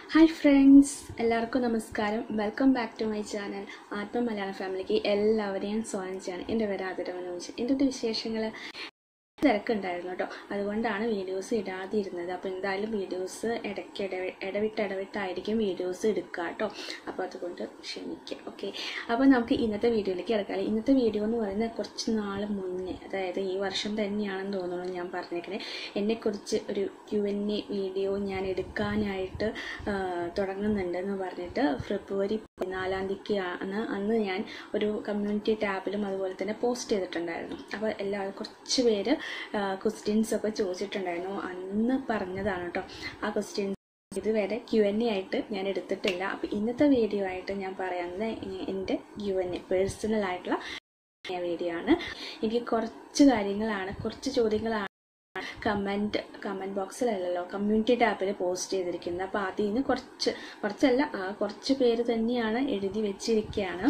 Hi friends എല്ലാവർക്കും നമസ്കാരം welcome back to my channel ആത്മ മലയാള ഫാമിലിക്ക് എല്ലാവരെയും സ്വാഗതം ചെയ്യാണ് എൻ്റെ പേര് ആതിര മനോജ് എൻ്റെ ഒരു വിശേഷങ്ങൾ തിരക്കുണ്ടായിരുന്നു കേട്ടോ അതുകൊണ്ടാണ് വീഡിയോസ് ഇടാതിരുന്നത് അപ്പോൾ എന്തായാലും വീഡിയോസ് ഇടയ്ക്ക് ഇടവി ഇടവിട്ട് ഇടവിട്ടായിരിക്കും വീഡിയോസ് എടുക്കുക കേട്ടോ അപ്പോൾ അതുകൊണ്ട് ക്ഷമിക്കുക ഓക്കെ അപ്പോൾ നമുക്ക് ഇന്നത്തെ വീഡിയോയിലേക്ക് കിടക്കാം ഇന്നത്തെ വീഡിയോ എന്ന് പറയുന്നത് കുറച്ച് നാൾ മുന്നേ അതായത് ഈ വർഷം തന്നെയാണെന്ന് തോന്നുന്നു ഞാൻ പറഞ്ഞേക്കണേ എന്നെക്കുറിച്ച് ഒരു ക്യു എൻ എ വീഡിയോ ഞാൻ എടുക്കാനായിട്ട് ആ, തുടങ്ങുന്നുണ്ടെന്ന് പറഞ്ഞിട്ട് ഫെബ്രുവരി പതിനാലാം തീയതി ആണ് അന്ന് ഞാൻ ഒരു കമ്മ്യൂണിറ്റി ടാബിലും അതുപോലെ തന്നെ പോസ്റ്റ് ചെയ്തിട്ടുണ്ടായിരുന്നു അപ്പോൾ എല്ലാ കുറച്ച് പേര് ക്വസ്റ്റ്യൻസ് ഒക്കെ ചോദിച്ചിട്ടുണ്ടായിരുന്നു അന്ന് പറഞ്ഞതാണ് കേട്ടോ ആ ക്വസ്റ്റ്യൻസ് ഇതുവരെ ക്യു എൻ എ ആയിട്ട് ഞാൻ എടുത്തിട്ടില്ല അപ്പോൾ ഇന്നത്തെ വീഡിയോ ആയിട്ട് ഞാൻ പറയുന്നത് എൻ്റെ ക്യു എൻ എ പേഴ്സണൽ ആയിട്ടുള്ള വീഡിയോ ആണ് എനിക്ക് കുറച്ച് കാര്യങ്ങളാണ് കുറച്ച് ചോദ്യങ്ങളാണ് കമൻറ്റ് കമൻറ്റ് ബോക്സിലല്ലല്ലോ കമ്മ്യൂണിറ്റി ടാപ്പിൽ പോസ്റ്റ് ചെയ്തിരിക്കുന്നത് അപ്പോൾ അതിൽ നിന്ന് കുറച്ച് കുറച്ചല്ല ആ കുറച്ച് പേര് തന്നെയാണ് എഴുതി വെച്ചിരിക്കുകയാണ്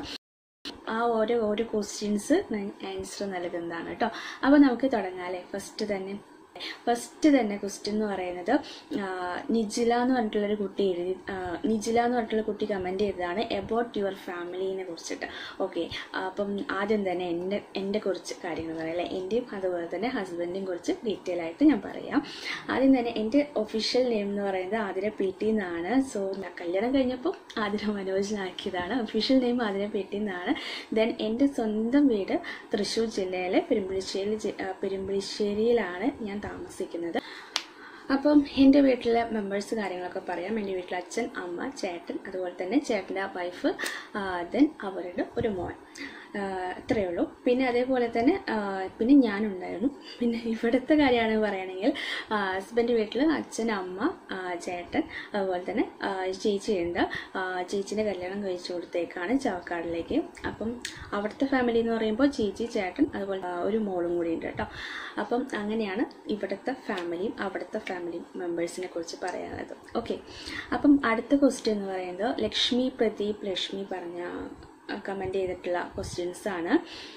ആ ഓരോ ഓരോ ക്വസ്റ്റ്യൻസ് ആൻസർ നൽകുന്നതാണ് കേട്ടോ അപ്പോൾ നമുക്ക് തുടങ്ങാമല്ലേ ഫസ്റ്റ് തന്നെ ഫസ്റ്റ് തന്നെ ക്വസ്റ്റ്യൻ എന്ന് പറയുന്നത് ആ, നിജില എന്ന് പറഞ്ഞിട്ടുള്ളൊരു കുട്ടി എഴുതി ആ, നിജില എന്ന് പറഞ്ഞിട്ടുള്ള കുട്ടി കമൻറ്റ് ചെയ്തതാണ് എബൌട്ട് യുവർ ഫാമിലിനെ കുറിച്ചിട്ട് ഓക്കെ അപ്പം ആദ്യം തന്നെ എൻ്റെ എൻ്റെ കുറിച്ച് കാര്യങ്ങൾ പറയാം അല്ലേ എൻ്റെയും അതുപോലെ തന്നെ ഹസ്ബൻഡിനെയും കുറിച്ച് ഡീറ്റെയിൽ ആയിട്ട് ഞാൻ പറയാം ആദ്യം തന്നെ എൻ്റെ ഒഫീഷ്യൽ നെയിം എന്ന് പറയുന്നത് ആതിര പി ടി എന്നാണ് സോ ഞാൻ കല്യാണം കഴിഞ്ഞപ്പോൾ ആതിര മനോജിനാക്കിയതാണ് official name Athira P T എന്നാണ് ദെൻ എൻ്റെ സ്വന്തം വീട് തൃശ്ശൂർ ജില്ലയിലെ പെരുമ്പിളിശ്ശേരി ജി- ആ, പെരുമ്പിളിശ്ശേരിയിലാണ് ഞാൻ താമസിക്കുന്നത് അപ്പം എൻ്റെ വീട്ടിലെ മെമ്പേഴ്സ് കാര്യങ്ങളൊക്കെ പറയാം എൻ്റെ വീട്ടിൽ അച്ഛൻ അമ്മ ചേട്ടൻ അതുപോലെ തന്നെ ചേട്ടൻ്റെ വൈഫ് ദെൻ അവരുടെ ഒരു മോൻ ആ, ഇത്രയേ ഉള്ളൂ പിന്നെ അതേപോലെ തന്നെ ആ, പിന്നെ ഞാനുണ്ടായിരുന്നു പിന്നെ ഇവിടുത്തെ കാര്യമാണ് പറയുകയാണെങ്കിൽ ഹസ്ബൻഡ് വീട്ടിൽ അച്ഛൻ അമ്മ ആ, ചേട്ടൻ അതുപോലെ തന്നെ ആ, ചേച്ചിയുണ്ട് ആ, ചേച്ചീൻ്റെ കല്യാണം കഴിച്ചു കൊടുത്തേക്കാണ് ചാവക്കാടിലേക്ക് അപ്പം അവിടുത്തെ ഫാമിലി എന്ന് പറയുമ്പോൾ ചേച്ചി ചേട്ടൻ അതുപോലെ ആ, ഒരു മോളും കൂടി ഉണ്ട് കേട്ടോ അപ്പം അങ്ങനെയാണ് ഇവിടുത്തെ ഫാമിലിയും അവിടുത്തെ ഫാമിലി മെമ്പേഴ്സിനെ കുറിച്ച് പറയാനുള്ളത് ഓക്കെ അപ്പം അടുത്ത ക്വസ്റ്റ്യൻ എന്ന് പറയുന്നത് ലക്ഷ്മി പ്രദീപ് ലക്ഷ്മി പറഞ്ഞ കമൻറ്റ് ചെയ്തിട്ടുള്ള ക്വസ്റ്റ്യൻസ് ആണ്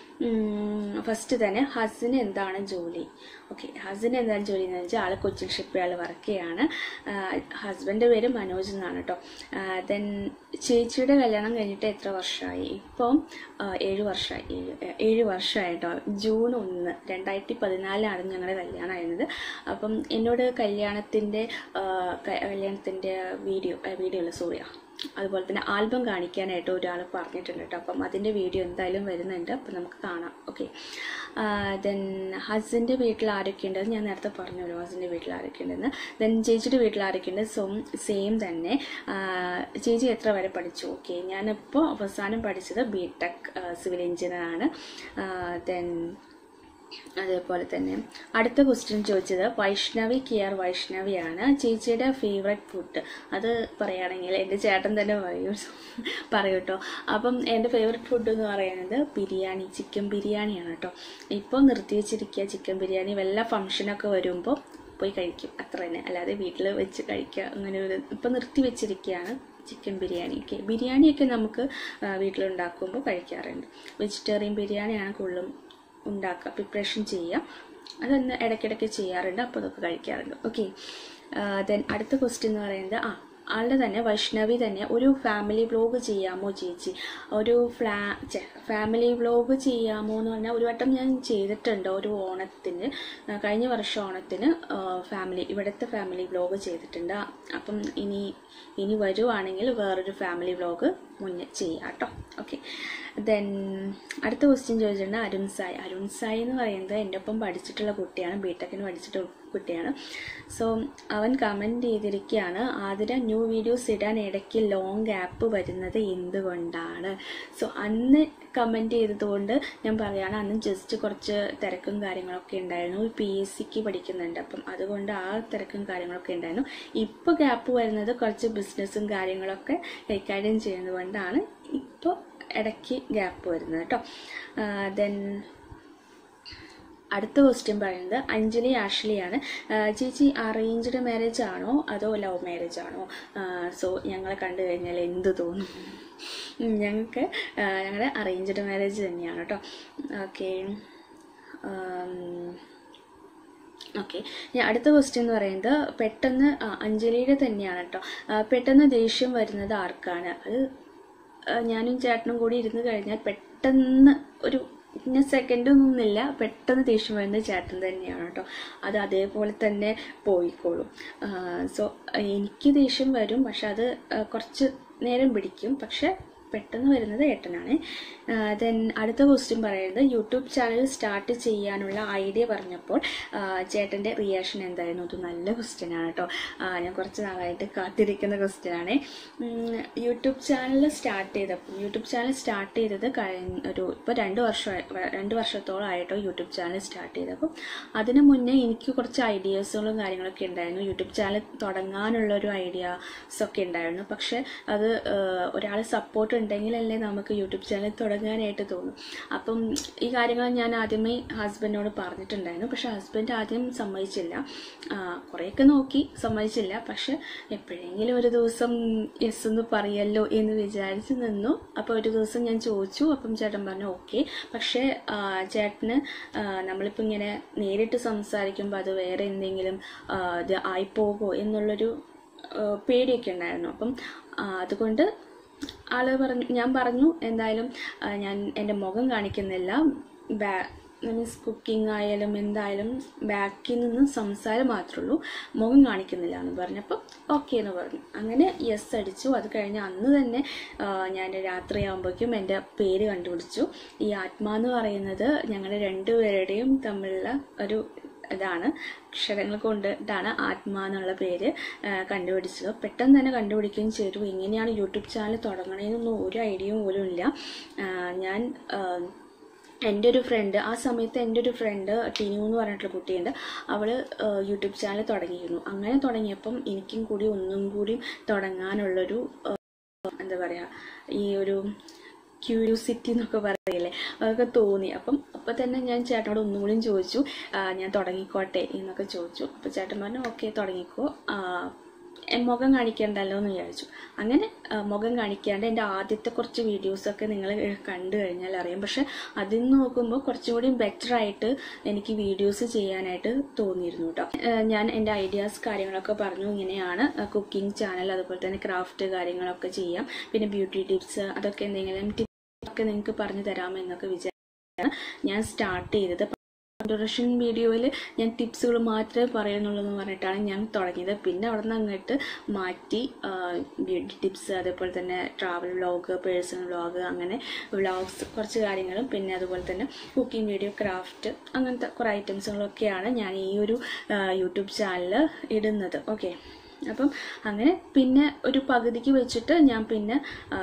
ഫസ്റ്റ് തന്നെ ഹസിന് എന്താണ് ജോലി ഓക്കെ ഹസിന് എന്താണ് ജോലി എന്ന് വെച്ചാൽ ആൾ കൊച്ചിൻ ഷിപ്പിയാൾ വർക്ക് ചെയ്യാണ് ഹസ്ബൻഡ് പേര് മനോജ് എന്നാണ് കേട്ടോ ദെൻ ചേച്ചിയുടെ കല്യാണം കഴിഞ്ഞിട്ട് എത്ര വർഷമായി ഇപ്പം ആ, ഏഴ് വർഷമായി ഏഴ് ഏഴ് വർഷമായി കേട്ടോ ജൂൺ ഒന്ന് രണ്ടായിരത്തി പതിനാലിലാണ് ഞങ്ങളുടെ കല്യാണം ആയിരുന്നത് അപ്പം എന്നോട് കല്യാണത്തിൻ്റെ കല്യാണത്തിൻ്റെ വീഡിയോ വീഡിയോ അല്ല സോറിയാ അതുപോലെ തന്നെ ആൽബം കാണിക്കാനായിട്ട് ഒരാൾ പറഞ്ഞിട്ടുണ്ട് കേട്ടോ അപ്പം അതിൻ്റെ വീഡിയോ എന്തായാലും വരുന്നുണ്ട് അപ്പം നമുക്ക് കാണാം ഓക്കെ ദെൻ ഹസിൻ്റെ വീട്ടിൽ ആരൊക്കെയുണ്ട് അത് ഞാൻ നേരത്തെ പറഞ്ഞല്ലോ ഹസിൻ്റെ വീട്ടിൽ ആരൊക്കെയുണ്ടെന്ന് ദെൻ ചേച്ചിയുടെ വീട്ടിൽ ആരൊക്കെയുണ്ട് സോ സെയിം തന്നെ ആ, ചേച്ചി എത്ര വരെ പഠിച്ചു ഓക്കെ ഞാനിപ്പോൾ അവസാനം പഠിച്ചത് ബി ടെക് സിവിൽ എഞ്ചിനീയർ ആണ് ദെൻ അതേപോലെ തന്നെ അടുത്ത ക്വസ്റ്റ്യൻ ചോദിച്ചത് വൈഷ്ണവി കിയർ വൈഷ്ണവിയാണ് ചേച്ചിയുടെ ഫേവററ്റ് ഫുഡ് അത് പറയുകയാണെങ്കിൽ എൻ്റെ ചേട്ടൻ തന്നെ പറയൂ പറയൂ കേട്ടോ അപ്പം എൻ്റെ ഫേവററ്റ് ഫുഡ് എന്ന് പറയുന്നത് ബിരിയാണി ചിക്കൻ ബിരിയാണിയാണ് കേട്ടോ ഇപ്പോൾ നിർത്തി വെച്ചിരിക്കുക ചിക്കൻ ബിരിയാണി വല്ല ഫംഗ്ഷനൊക്കെ വരുമ്പോൾ പോയി കഴിക്കും അത്ര തന്നെ അല്ലാതെ വീട്ടിൽ വെച്ച് കഴിക്കുക അങ്ങനെ ഒരു ഇപ്പം നിർത്തി വെച്ചിരിക്കുകയാണ് ചിക്കൻ ബിരിയാണി ഒക്കെ ബിരിയാണിയൊക്കെ നമുക്ക് ആ, വീട്ടിലുണ്ടാക്കുമ്പോൾ കഴിക്കാറുണ്ട് വെജിറ്റേറിയൻ ബിരിയാണിയാണ് കൂടുതലും ഉണ്ടാക്കുക പ്രിപ്പറേഷൻ ചെയ്യുക അതൊന്ന് ഇടയ്ക്കിടയ്ക്ക് ചെയ്യാറുണ്ട് അപ്പോൾ അതൊക്കെ കഴിക്കാറുണ്ട് ഓക്കെ ദെൻ അടുത്ത ക്വസ്റ്റ്യൻ എന്ന് പറയുന്നത് ആ ആളുടെ തന്നെ വൈഷ്ണവി തന്നെ ഒരു ഫാമിലി വ്ലോഗ് ചെയ്യാമോ ചേച്ചി ഒരു ഫ്ലാ ഛെ, ഫാമിലി വ്ലോഗ് ചെയ്യാമോ എന്ന് പറഞ്ഞാൽ ഒരു വട്ടം ഞാൻ ചെയ്തിട്ടുണ്ട് ഒരു ഓണത്തിന് ആ, കഴിഞ്ഞ വർഷം ഓണത്തിന് ആ, ഫാമിലി ഇവിടുത്തെ ഫാമിലി വ്ലോഗ് ചെയ്തിട്ടുണ്ട് അപ്പം ഇനി ഇനി വരുവാണെങ്കിൽ വേറൊരു ഫാമിലി വ്ലോഗ് മുന്നേ ചെയ്യാം കേട്ടോ ഓക്കെ ദെൻ അടുത്ത ക്വസ്റ്റ്യൻ ചോദിച്ചിട്ടുണ്ട് അരുൺ സായി അരുൺ സായി എന്ന് പറയുന്നത് എൻ്റെ ഒപ്പം പഠിച്ചിട്ടുള്ള കുട്ടിയാണ് ബി ടെക്കിന് പഠിച്ചിട്ടുള്ള കുട്ടിയാണ് സോ അവൻ കമൻറ്റ് ചെയ്തിരിക്കുകയാണ് ആതിര ന്യൂ വീഡിയോസ് ഇടാൻ ഇടയ്ക്ക് ലോങ് ഗ്യാപ്പ് വരുന്നത് എന്തുകൊണ്ടാണ് സോ അന്ന് കമൻറ്റ് ചെയ്തതുകൊണ്ട് ഞാൻ പറയുകയാണ് അന്ന് ജസ്റ്റ് കുറച്ച് തിരക്കും കാര്യങ്ങളൊക്കെ ഉണ്ടായിരുന്നു പി എസ് സിക്ക് പഠിക്കുന്നുണ്ട് അപ്പം അതുകൊണ്ട് ആ തിരക്കും കാര്യങ്ങളൊക്കെ ഉണ്ടായിരുന്നു ഇപ്പോൾ ഗ്യാപ്പ് വരുന്നത് കുറച്ച് ബിസിനസ്സും കാര്യങ്ങളൊക്കെ കൈകാര്യം ചെയ്യുന്നതുകൊണ്ടാണ് ഇപ്പോൾ ഇടയ്ക്ക് ഗ്യാപ്പ് വരുന്നത് കേട്ടോ ദെൻ അടുത്ത ക്വസ്റ്റ്യൻ പറയുന്നത് അഞ്ജലി ആഷ്ലിയാണ് ആ, ചേച്ചി അറേഞ്ച്ഡ് മാരേജ് ആണോ അതോ ലവ് മാരേജ് ആണോ സോ ഞങ്ങളെ കണ്ടു കഴിഞ്ഞാൽ എന്ത് തോന്നും ഉം, ഞങ്ങൾക്ക് ഞങ്ങളുടെ അറേഞ്ച്ഡ് മാരേജ് തന്നെയാണ് കേട്ടോ ഓക്കെ ഓക്കെ ഞാൻ അടുത്ത ക്വസ്റ്റ്യൻ എന്ന് പറയുന്നത് പെട്ടെന്ന് ആ, അഞ്ജലിയുടെ തന്നെയാണ് കേട്ടോ ആ, പെട്ടെന്ന് ദേഷ്യം വരുന്നത് ആർക്കാണ് അത് ആ, ഞാനും ചേട്ടനും കൂടി ഇരുന്ന് കഴിഞ്ഞാൽ പെട്ടെന്ന് ഒരു ഇന്ന സെക്കൻഡ് ഒന്നുമില്ല പെട്ടെന്ന് ദേഷ്യം വരുന്നത് ചേട്ടൻ തന്നെയാണ് കേട്ടോ അത് അതേപോലെ തന്നെ പോയിക്കോളും സോ എനിക്ക് ദേഷ്യം വരും പക്ഷെ അത് ആ, കുറച്ച് നേരം പിടിക്കും പക്ഷെ പെട്ടെന്ന് വരുന്നത് ഏട്ടനാണ് ദെൻ അടുത്ത ക്വസ്റ്റ്യൻ പറയുന്നത് യൂട്യൂബ് ചാനൽ സ്റ്റാർട്ട് ചെയ്യാനുള്ള ഐഡിയ പറഞ്ഞപ്പോൾ ചേട്ടൻ്റെ റിയാക്ഷൻ എന്തായിരുന്നു അത് നല്ല ക്വസ്റ്റ്യൻ ആണ് കേട്ടോ ആ, ഞാൻ കുറച്ച് നാളായിട്ട് കാത്തിരിക്കുന്ന ക്വസ്റ്റ്യൻ ആണ് യൂട്യൂബ് ചാനൽ സ്റ്റാർട്ട് ചെയ്തപ്പോൾ യൂട്യൂബ് ചാനൽ സ്റ്റാർട്ട് ചെയ്തത് കഴിഞ്ഞ ഒരു ഇപ്പോൾ രണ്ട് വർഷം രണ്ട് വർഷത്തോളമായിട്ടോ യൂട്യൂബ് ചാനൽ സ്റ്റാർട്ട് ചെയ്തപ്പോൾ അതിന് മുന്നേ എനിക്ക് കുറച്ച് ഐഡിയാസുകളും കാര്യങ്ങളൊക്കെ ഉണ്ടായിരുന്നു യൂട്യൂബ് ചാനൽ തുടങ്ങാനുള്ള ഒരു ഐഡിയാസ് ഒക്കെ ഉണ്ടായിരുന്നു പക്ഷെ അത് ഒരാൾ സപ്പോർട്ട് ഉണ്ടെങ്കിലല്ലേ നമുക്ക് യൂട്യൂബ് ചാനൽ തുടങ്ങാനായിട്ട് തോന്നും അപ്പം ഈ കാര്യങ്ങൾ ഞാൻ ആദ്യമേ ഹസ്ബൻഡിനോട് പറഞ്ഞിട്ടുണ്ടായിരുന്നു പക്ഷെ ഹസ്ബൻഡ് ആദ്യം സമ്മതിച്ചില്ല ആ, കുറേയൊക്കെ നോക്കി സമ്മതിച്ചില്ല പക്ഷെ എപ്പോഴെങ്കിലും ഒരു ദിവസം യെസ് എന്ന് പറയല്ലോ എന്ന് വിചാരിച്ച് നിന്നു അപ്പോൾ ഒരു ദിവസം ഞാൻ ചോദിച്ചു അപ്പം ചേട്ടൻ പറഞ്ഞു ഓക്കെ പക്ഷേ ആ, ചേട്ടന് ആ, നമ്മളിപ്പോൾ ഇങ്ങനെ നേരിട്ട് സംസാരിക്കുമ്പോൾ അത് വേറെ എന്തെങ്കിലും ആ, ഇത് ആയിപ്പോകോ എന്നുള്ളൊരു ആ, പേടിയൊക്കെ ഉണ്ടായിരുന്നു അപ്പം ആ, അതുകൊണ്ട് ആള് പറഞ്ഞു ഞാൻ പറഞ്ഞു എന്തായാലും ആ, ഞാൻ എൻ്റെ മുഖം കാണിക്കുന്നില്ല ബാ മീൻസ് കുക്കിംഗ് ആയാലും എന്തായാലും ബാക്കിൽ നിന്ന് സംസാരം മാത്രമേ ഉള്ളൂ മുഖം കാണിക്കുന്നില്ല എന്ന് പറഞ്ഞപ്പോൾ ഓക്കെ എന്ന് പറഞ്ഞു അങ്ങനെ യെസ് അടിച്ചു അത് കഴിഞ്ഞ് അന്ന് തന്നെ ആ, ഞാൻ രാത്രിയാകുമ്പോഴേക്കും എൻ്റെ പേര് കണ്ടുപിടിച്ചു ഈ ആത്മാ എന്ന് പറയുന്നത് ഞങ്ങളുടെ രണ്ടുപേരുടെയും തമ്മിലുള്ള ഒരു ഇതാണ് അക്ഷരങ്ങൾ കൊണ്ടിട്ടാണ് ആത്മാ എന്നുള്ള പേര് ആ, കണ്ടുപിടിച്ചത് പെട്ടെന്ന് തന്നെ കണ്ടുപിടിക്കുകയും ചെയ്തു എങ്ങനെയാണ് യൂട്യൂബ് ചാനൽ തുടങ്ങണേന്നൊന്നും ഒരു ഐഡിയയും പോലും ഇല്ല ആ, ഞാൻ ആ, എൻ്റെ ഒരു ഫ്രണ്ട് ആ സമയത്ത് എൻ്റെ ഒരു ഫ്രണ്ട് ടിനു എന്ന് പറഞ്ഞിട്ടുള്ള കുട്ടിയുണ്ട് അവൾ യൂട്യൂബ് ചാനൽ തുടങ്ങിയിരുന്നു അങ്ങനെ തുടങ്ങിയപ്പം എനിക്കും കൂടി ഒന്നും കൂടി തുടങ്ങാനുള്ളൊരു ആ, എന്താ പറയുക ഈ ഒരു ക്യൂരിയോസിറ്റി എന്നൊക്കെ പറയില്ലേ അതൊക്കെ തോന്നി അപ്പം അപ്പം തന്നെ ഞാൻ ചേട്ടനോട് ഒന്നുകൂടിയും ചോദിച്ചു ആ, ഞാൻ തുടങ്ങിക്കോട്ടെ എന്നൊക്കെ ചോദിച്ചു അപ്പോൾ ചേട്ടൻ പറഞ്ഞു ഓക്കെ തുടങ്ങിക്കോ ആ, എ, മുഖം കാണിക്കണ്ടല്ലോ എന്ന് വിചാരിച്ചു അങ്ങനെ ആ, മുഖം കാണിക്കാണ്ട് എൻ്റെ ആദ്യത്തെ കുറച്ച് വീഡിയോസൊക്കെ നിങ്ങൾ കണ്ടു കഴിഞ്ഞാൽ അറിയാം പക്ഷെ അതിൽ നിന്ന് നോക്കുമ്പോൾ കുറച്ചും കൂടി ബെറ്റർ ആയിട്ട് എനിക്ക് വീഡിയോസ് ചെയ്യാനായിട്ട് തോന്നിയിരുന്നു കേട്ടോ ആ, ഞാൻ എൻ്റെ ഐഡിയാസ് കാര്യങ്ങളൊക്കെ പറഞ്ഞു ഇങ്ങനെയാണ് കുക്കിംഗ് ചാനൽ അതുപോലെ തന്നെ ക്രാഫ്റ്റ് കാര്യങ്ങളൊക്കെ ചെയ്യാം പിന്നെ ബ്യൂട്ടി ടിപ്സ് അതൊക്കെ എന്തെങ്കിലും ടിപ്സ് ഒക്കെ നിങ്ങൾക്ക് പറഞ്ഞു തരാമെന്നൊക്കെ വിചാരിച്ചാണ് ഞാൻ സ്റ്റാർട്ട് ചെയ്തത് ഇൻട്രൊഡക്ഷൻ വീഡിയോയിൽ ഞാൻ ടിപ്സുകൾ മാത്രമേ പറയുന്നുള്ളൂ എന്ന് പറഞ്ഞിട്ടാണ് ഞാൻ തുടങ്ങിയത് പിന്നെ അവിടെ നിന്ന് അങ്ങോട്ട് മാറ്റി ബ്യൂട്ടി ടിപ്സ് അതേപോലെ തന്നെ ട്രാവൽ വ്ളോഗ് പേഴ്സണൽ വ്ളോഗ് അങ്ങനെ വ്ളോഗ്സ് കുറച്ച് കാര്യങ്ങളും പിന്നെ അതുപോലെ തന്നെ കുക്കിംഗ് വീഡിയോ ക്രാഫ്റ്റ് അങ്ങനത്തെ കുറേ ഐറ്റംസുകളൊക്കെയാണ് ഞാൻ ഈ ഒരു ആ, യൂട്യൂബ് ചാനലിൽ ഇടുന്നത് ഓക്കെ അപ്പം അങ്ങനെ പിന്നെ ഒരു പകുതിക്ക് വെച്ചിട്ട് ഞാൻ പിന്നെ ആ,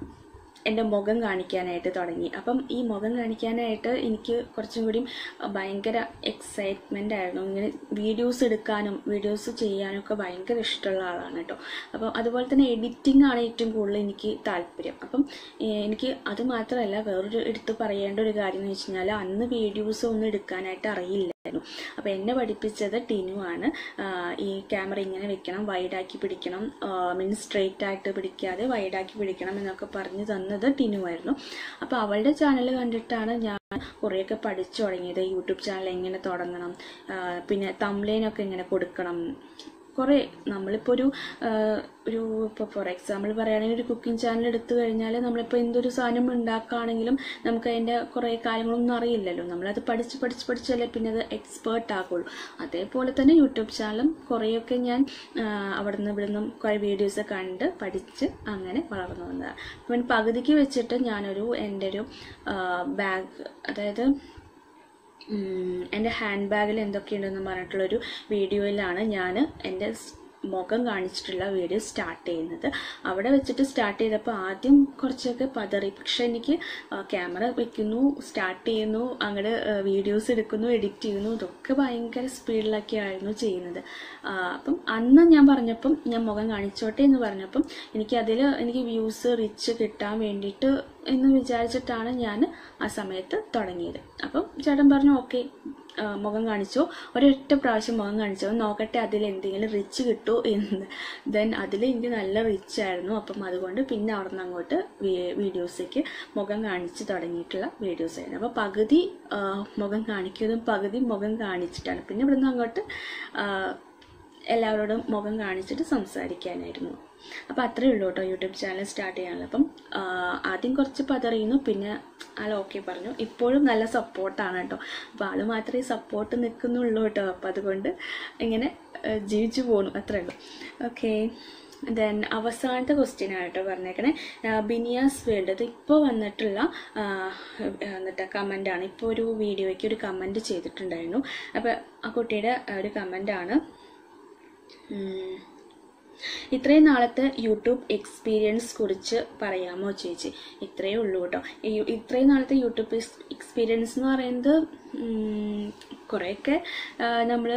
എൻ്റെ മുഖം കാണിക്കാനായിട്ട് തുടങ്ങി അപ്പം ഈ മുഖം കാണിക്കാനായിട്ട് എനിക്ക് കുറച്ചും കൂടി ഭയങ്കര എക്സൈറ്റ്മെൻ്റ് ആയിരുന്നു ഇങ്ങനെ വീഡിയോസ് എടുക്കാനും വീഡിയോസ് ചെയ്യാനും ഒക്കെ ഭയങ്കര ഇഷ്ടമുള്ള ആളാണ് കേട്ടോ അപ്പം അതുപോലെ തന്നെ എഡിറ്റിംഗ് ആണ് ഏറ്റവും കൂടുതൽ എനിക്ക് താല്പര്യം അപ്പം ഏഹ്, എനിക്ക് അത് മാത്രമല്ല വേറൊരു എടുത്ത് പറയേണ്ട ഒരു കാര്യം എന്ന് വെച്ച് കഴിഞ്ഞാൽ അന്ന് വീഡിയോസ് ഒന്നും എടുക്കാനായിട്ട് അറിയില്ലായിരുന്നു അപ്പോൾ എന്നെ പഠിപ്പിച്ചത് ടിനു ആണ് ആഹ് ഈ ക്യാമറ ഇങ്ങനെ വെക്കണം വൈഡാക്കി പിടിക്കണം മീൻസ് സ്ട്രെയിറ്റ് ആയിട്ട് പിടിക്കാതെ വൈഡാക്കി പിടിക്കണം എന്നൊക്കെ പറഞ്ഞു തന്നത് ടിനു ആയിരുന്നു അപ്പോൾ അവളുടെ ചാനൽ കണ്ടിട്ടാണ് ഞാൻ കുറേയൊക്കെ പഠിച്ചു തുടങ്ങിയത് യൂട്യൂബ് ചാനൽ എങ്ങനെ തുടങ്ങണം ആഹ് പിന്നെ തംലൈനൊക്കെ എങ്ങനെ കൊടുക്കണം കുറേ നമ്മളിപ്പോൾ ഒരു ആഹ് ഒരു ഇപ്പോൾ ഫോർ എക്സാമ്പിൾ പറയുകയാണെങ്കിൽ ഒരു കുക്കിംഗ് ചാനൽ എടുത്തു കഴിഞ്ഞാൽ നമ്മളിപ്പോൾ എന്തൊരു സാധനം ഉണ്ടാക്കുകയാണെങ്കിലും നമുക്ക് അതിൻ്റെ കുറേ കാര്യങ്ങളൊന്നും അറിയില്ലല്ലോ നമ്മളത് പഠിച്ച് പഠിച്ച് പഠിച്ചല്ലേ പിന്നെ അത് എക്സ്പേർട്ട് ആകുള്ളൂ അതേപോലെ തന്നെ യൂട്യൂബ് ചാനലും കുറേയൊക്കെ ഞാൻ ആഹ് അവിടുന്ന് ഇവിടുന്ന് കുറേ വീഡിയോസ് കണ്ട് പഠിച്ച് അങ്ങനെ വളർന്നു വന്നതാണ് അപ്പം പകുതിക്ക് വെച്ചിട്ട് ഞാനൊരു എൻ്റെ ഒരു ബാഗ് അതായത് ഉം, എൻ്റെ ഹാൻഡ് ബാഗിൽ എന്തൊക്കെയുണ്ടെന്ന് പറഞ്ഞിട്ടുള്ളൊരു വീഡിയോയിലാണ് ഞാൻ എൻ്റെ സ് മുഖം കാണിച്ചിട്ടുള്ള വീഡിയോ സ്റ്റാർട്ട് ചെയ്യുന്നത് അവിടെ വെച്ചിട്ട് സ്റ്റാർട്ട് ചെയ്തപ്പോൾ ആദ്യം കുറച്ചൊക്കെ പതറി പക്ഷെ എനിക്ക് ക്യാമറ വെക്കുന്നു സ്റ്റാർട്ട് ചെയ്യുന്നു അങ്ങോട്ട് വീഡിയോസ് എടുക്കുന്നു എഡിറ്റ് ചെയ്യുന്നു ഇതൊക്കെ ഭയങ്കര സ്പീഡിലൊക്കെ ആയിരുന്നു ചെയ്യുന്നത് ആ, അപ്പം അന്ന് ഞാൻ പറഞ്ഞപ്പം ഞാൻ മുഖം കാണിച്ചോട്ടെ എന്ന് പറഞ്ഞപ്പം എനിക്ക് അതിൽ എനിക്ക് വ്യൂസ് റിച്ച് കിട്ടാൻ വേണ്ടിയിട്ട് എന്ന് വിചാരിച്ചിട്ടാണ് ഞാൻ ആ സമയത്ത് തുടങ്ങിയത് അപ്പം ചേട്ടൻ പറഞ്ഞു ഓക്കെ മുഖം കാണിച്ചോ ഒരൊറ്റ പ്രാവശ്യം മുഖം കാണിച്ചോ നോക്കട്ടെ അതിൽ എന്തെങ്കിലും റിച്ച് കിട്ടുമോ എന്ന് ദെൻ അതിൽ എനിക്ക് നല്ല റിച്ച് ആയിരുന്നു അപ്പം അതുകൊണ്ട് പിന്നെ അവിടെ നിന്ന് അങ്ങോട്ട് വീഡിയോസേക്ക് മുഖം കാണിച്ച് തുടങ്ങിയിട്ടുള്ള വീഡിയോസ് ആയിരുന്നു അപ്പോൾ പകുതി ആ, മുഖം കാണിക്കുന്നതും പകുതി മുഖം കാണിച്ചിട്ടാണ് പിന്നെ ഇവിടുന്ന് അങ്ങോട്ട് ആ, എല്ലാവരോടും മുഖം കാണിച്ചിട്ട് സംസാരിക്കാനായിരുന്നു അപ്പോൾ അത്രയേ ഉള്ളൂ കേട്ടോ യൂട്യൂബ് ചാനൽ സ്റ്റാർട്ട് ചെയ്യാനുള്ള അപ്പം ആ, ആദ്യം കുറച്ച് പതറിയുന്നു പിന്നെ ആൾ ഓക്കെ പറഞ്ഞു ഇപ്പോഴും നല്ല സപ്പോർട്ടാണ് കേട്ടോ അപ്പോൾ ആൾ മാത്രമേ സപ്പോർട്ട് നിൽക്കുന്നുള്ളൂ കേട്ടോ അപ്പോൾ അതുകൊണ്ട് ഇങ്ങനെ ആ, ജീവിച്ചു പോകണം അത്രയേ ഉള്ളൂ ഓക്കെ ദെൻ അവസാനത്തെ ക്വസ്റ്റ്യൻ ആയിട്ടോ പറഞ്ഞേക്കണേ ആ, ബിനിയാസ് വേൾഡ് ഇത് ഇപ്പോൾ വന്നിട്ടുള്ള ആ, എന്നിട്ട് കമൻ്റാണ് ഇപ്പോൾ ഒരു വീഡിയോയ്ക്ക് ഒരു കമൻറ്റ് ചെയ്തിട്ടുണ്ടായിരുന്നു അപ്പോൾ ആ കുട്ടിയുടെ ഒരു കമൻ്റാണ് ഉം. ഇത്രയും നാളത്തെ യൂട്യൂബ് എക്സ്പീരിയൻസ് കുറിച്ച് പറയാമോ ചേച്ചി ഇത്രയേ ഉള്ളൂ കേട്ടോ ഈ ഇത്രയും നാളത്തെ യൂട്യൂബ് എക്സ്പീരിയൻസ് എന്ന് പറയുന്നത് ഉം, കുറേയൊക്കെ നമ്മൾ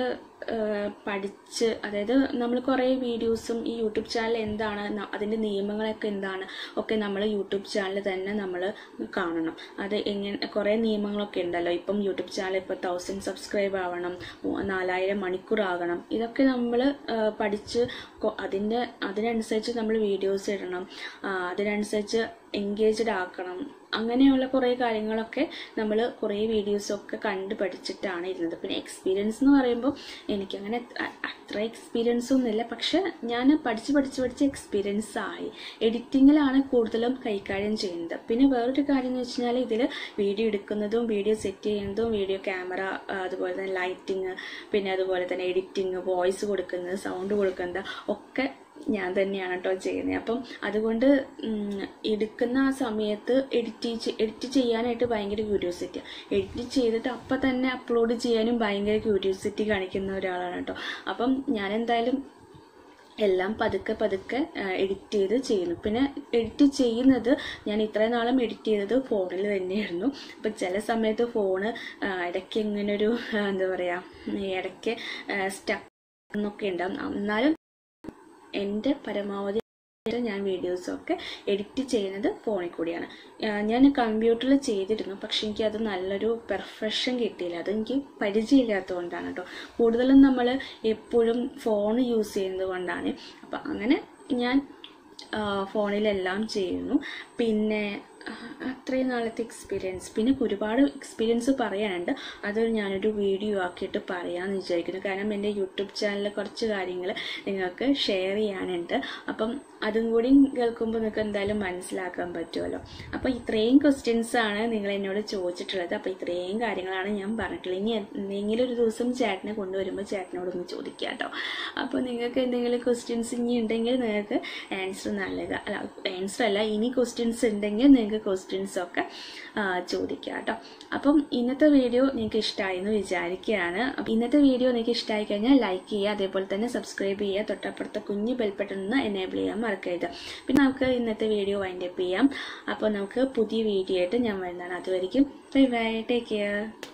പഠിച്ച് അതായത് നമ്മൾ കുറേ വീഡിയോസും ഈ യൂട്യൂബ് ചാനൽ എന്താണ് ന- അതിൻ്റെ നിയമങ്ങളൊക്കെ എന്താണ് ഒക്കെ നമ്മൾ യൂട്യൂബ് ചാനൽ തന്നെ നമ്മൾ കാണണം അത് എങ്ങനെ കുറേ നിയമങ്ങളൊക്കെ ഉണ്ടല്ലോ ഇപ്പം യൂട്യൂബ് ചാനൽ ഇപ്പോൾ തൗസൻഡ് സബ്സ്ക്രൈബ് ആവണം മൂ- നാലായിരം മണിക്കൂർ ആകണം ഇതൊക്കെ നമ്മൾ പഠിച്ച് കൊ- അതിൻ്റെ അതിനനുസരിച്ച് നമ്മൾ വീഡിയോസ് ഇടണം ആ, അതിനനുസരിച്ച് എൻഗേജ്ഡ് ആക്കണം അങ്ങനെയുള്ള കുറേ കാര്യങ്ങളൊക്കെ നമ്മൾ കുറേ വീഡിയോസൊക്കെ കണ്ട് പഠിച്ചിട്ടാണ് ഇരുന്നത് പിന്നെ എക്സ്പീരിയൻസ് എന്ന് പറയുമ്പോൾ എനിക്കങ്ങനെ അ- അത്ര എക്സ്പീരിയൻസ് ഒന്നുമില്ല പക്ഷെ ഞാൻ പഠിച്ച് പഠിച്ച് പഠിച്ച് എക്സ്പീരിയൻസ് ആയി എഡിറ്റിങ്ങിലാണ് കൂടുതലും കൈകാര്യം ചെയ്യുന്നത് പിന്നെ വേറൊരു കാര്യം എന്ന് വെച്ച് കഴിഞ്ഞാൽ ഇതിൽ വീഡിയോ എടുക്കുന്നതും വീഡിയോ സെറ്റ് ചെയ്യുന്നതും വീഡിയോ ക്യാമറ അതുപോലെ തന്നെ ലൈറ്റിങ് പിന്നെ അതുപോലെ തന്നെ എഡിറ്റിങ് വോയിസ് കൊടുക്കുന്നത് സൗണ്ട് കൊടുക്കുന്നത് ഒക്കെ ഞാൻ തന്നെയാണ് കേട്ടോ ചെയ്യുന്നത് അപ്പം അതുകൊണ്ട് ഉം, എടുക്കുന്ന ആ സമയത്ത് എഡിറ്റ് എഡിറ്റ് ചെയ്യാനായിട്ട് ഭയങ്കര ക്യൂരിയോസിറ്റി എഡിറ്റ് ചെയ്തിട്ട് അപ്പം തന്നെ അപ്ലോഡ് ചെയ്യാനും ഭയങ്കര ക്യൂരിയോസിറ്റി കാണിക്കുന്ന ഒരാളാണ് കേട്ടോ അപ്പം ഞാൻ എന്തായാലും എല്ലാം പതുക്കെ പതുക്കെ എഡിറ്റ് ചെയ്ത് ചെയ്യുന്നു പിന്നെ എഡിറ്റ് ചെയ്യുന്നത് ഞാൻ ഇത്രയും നാളും എഡിറ്റ് ചെയ്തത് ഫോണിൽ തന്നെയായിരുന്നു അപ്പം ചില സമയത്ത് ഫോണ് ഇടയ്ക്ക് ഇങ്ങനെ ഒരു എന്താ പറയുക ഇടയ്ക്ക് സ്റ്റക്ക് എന്നൊക്കെ ഉണ്ടാവും എന്നാലും എൻ്റെ പരമാവധി ഞാൻ വീഡിയോസൊക്കെ എഡിറ്റ് ചെയ്യുന്നത് ഫോണിൽ കൂടിയാണ് ആ, ഞാൻ കമ്പ്യൂട്ടറിൽ ചെയ്തിരുന്നു പക്ഷെ എനിക്ക് അത് നല്ലൊരു പെർഫെക്ഷൻ കിട്ടിയില്ല അത് എനിക്ക് പരിചയമില്ലാത്തതുകൊണ്ടാണ് കേട്ടോ കൂടുതലും നമ്മൾ എപ്പോഴും ഫോൺ യൂസ് ചെയ്യുന്നത് കൊണ്ടാണ് അപ്പം അങ്ങനെ ഞാൻ ആ, ഫോണിലെല്ലാം ചെയ്യുന്നു പിന്നെ ആ, അത്രയും നാളത്തെ എക്സ്പീരിയൻസ് പിന്നെ ഒരുപാട് എക്സ്പീരിയൻസ് പറയാനുണ്ട് അത് ഞാനൊരു വീഡിയോ ആക്കിയിട്ട് പറയാമെന്ന് വിചാരിക്കുന്നു കാരണം എൻ്റെ യൂട്യൂബ് ചാനലിലെ കുറച്ച് കാര്യങ്ങൾ നിങ്ങൾക്ക് ഷെയർ ചെയ്യാനുണ്ട് അപ്പം അതും കൂടി കേൾക്കുമ്പോൾ നിങ്ങൾക്ക് എന്തായാലും മനസ്സിലാക്കാൻ പറ്റുമല്ലോ അപ്പോൾ ഇത്രയും ക്വസ്റ്റ്യൻസ് ആണ് നിങ്ങൾ എന്നോട് ചോദിച്ചിട്ടുള്ളത് അപ്പോൾ ഇത്രയും കാര്യങ്ങളാണ് ഞാൻ പറഞ്ഞിട്ടുള്ളത് ഇനി എന്തെങ്കിലും ഒരു ദിവസം ചേട്ടനെ കൊണ്ടുവരുമ്പോൾ ചേട്ടനോടൊന്ന് ചോദിക്കാം കേട്ടോ അപ്പോൾ നിങ്ങൾക്ക് എന്തെങ്കിലും ക്വസ്റ്റ്യൻസ് ഇനി ഉണ്ടെങ്കിൽ നിങ്ങൾക്ക് ആൻസർ നൽകുക അല്ല ആൻസർ അല്ല ഇനി ക്വസ്റ്റ്യൻസ് ഉണ്ടെങ്കിൽ നിങ്ങൾക്ക് ക്വസ്റ്റ്യൻസ് ഒക്കെ ആ, ചോദിക്കാം കേട്ടോ അപ്പം ഇന്നത്തെ വീഡിയോ നിങ്ങൾക്ക് ഇഷ്ടമായി എന്ന് വിചാരിക്കുകയാണ് അപ്പം ഇന്നത്തെ വീഡിയോ നിങ്ങൾക്ക് ഇഷ്ടമായി കഴിഞ്ഞാൽ ലൈക്ക് ചെയ്യുക അതേപോലെ തന്നെ സബ്സ്ക്രൈബ് ചെയ്യുക തൊട്ടപ്പുറത്തെ കുഞ്ഞ് ബെൽബട്ടൺ ഒന്ന് എനേബിൾ ചെയ്യാൻ മറക്കരുത് പിന്നെ നമുക്ക് ഇന്നത്തെ വീഡിയോ വൈൻഡപ്പ് ചെയ്യാം അപ്പോൾ നമുക്ക് പുതിയ വീഡിയോ ആയിട്ട് ഞാൻ വരുന്നതാണ് അതുവരെയും ബൈ ബൈ ടേക്ക് കെയർ